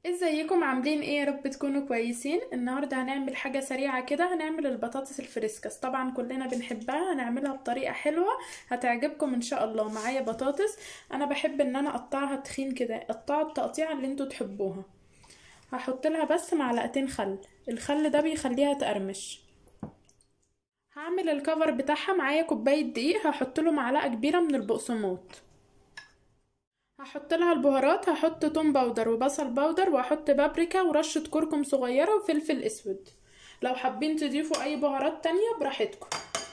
ازيكم عاملين ايه يا رب تكونوا كويسين النهارده هنعمل حاجه سريعه كده هنعمل البطاطس الفريسكس طبعا كلنا بنحبها هنعملها بطريقه حلوه هتعجبكم ان شاء الله معايا بطاطس انا بحب ان انا اقطعها تخين كده قطعوا التقطيعه اللي انتوا تحبوها هحط لها بس معلقتين خل الخل ده بيخليها تقرمش هعمل الكفر بتاعها معايا كوبايه دقيق هحط له معلقه كبيره من البقسماط هحط لها البهارات هحط توم باودر وبصل باودر واحط بابريكا ورشة كركم صغيرة وفلفل اسود لو حابين تضيفوا اي بهارات تانية براحتكم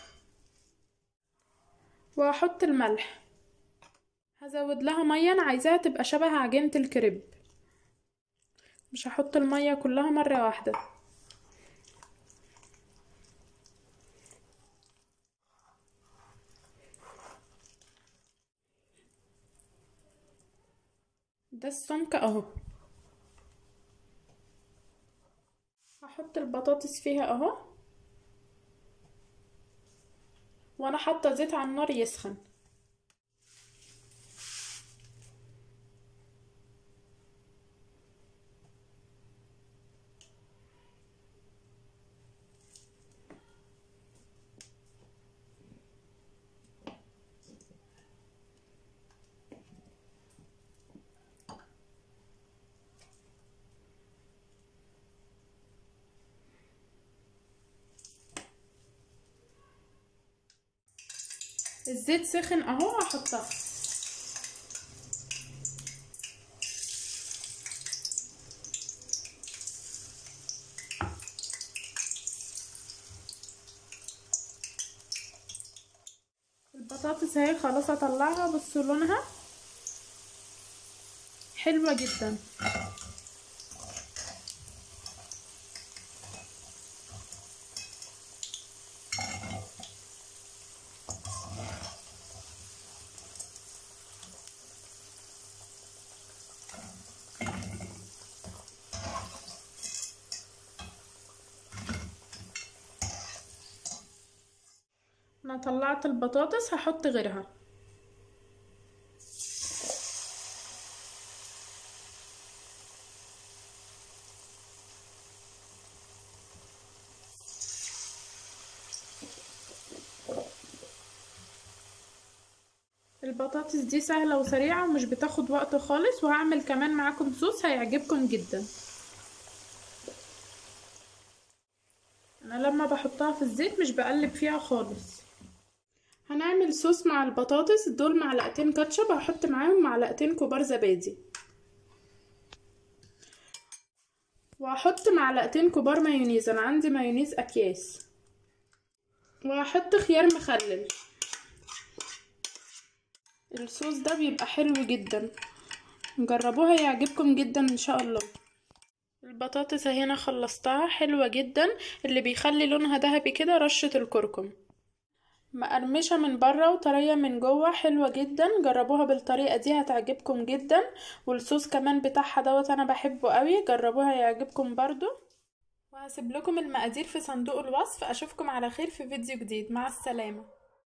وهحط الملح هزود لها مية انا عايزاها تبقى شبه عجينة الكريب مش هحط المية كلها مرة واحدة ده السمك اهو هحط البطاطس فيها اهو وانا حاطه زيت على النار يسخن الزيت سخن اهو هحطها البطاطس اهي خلاص اطلعها بصوا لونها حلوه جدا انا طلعت البطاطس هحط غيرها البطاطس دي سهلة وسريعة ومش بتاخد وقت خالص وهعمل كمان معاكم صوص هيعجبكم جدا انا لما بحطها في الزيت مش بقلب فيها خالص هنعمل صوص مع البطاطس دول معلقتين كاتشب هحط معاهم معلقتين كبار زبادي وهحط معلقتين كبار مايونيز انا عندي مايونيز اكياس وهحط خيار مخلل الصوص ده بيبقى حلو جدا جربوها يعجبكم جدا ان شاء الله البطاطس هنا خلصتها حلوة جدا اللي بيخلي لونها ذهبي كده رشة الكركم مقرمشة من بره وطرية من جوه حلوة جدا جربوها بالطريقة دي هتعجبكم جدا والصوص كمان بتاعها دوت انا بحبه قوي جربوها يعجبكم برضو وهسيب لكم المقادير في صندوق الوصف اشوفكم على خير في فيديو جديد مع السلامة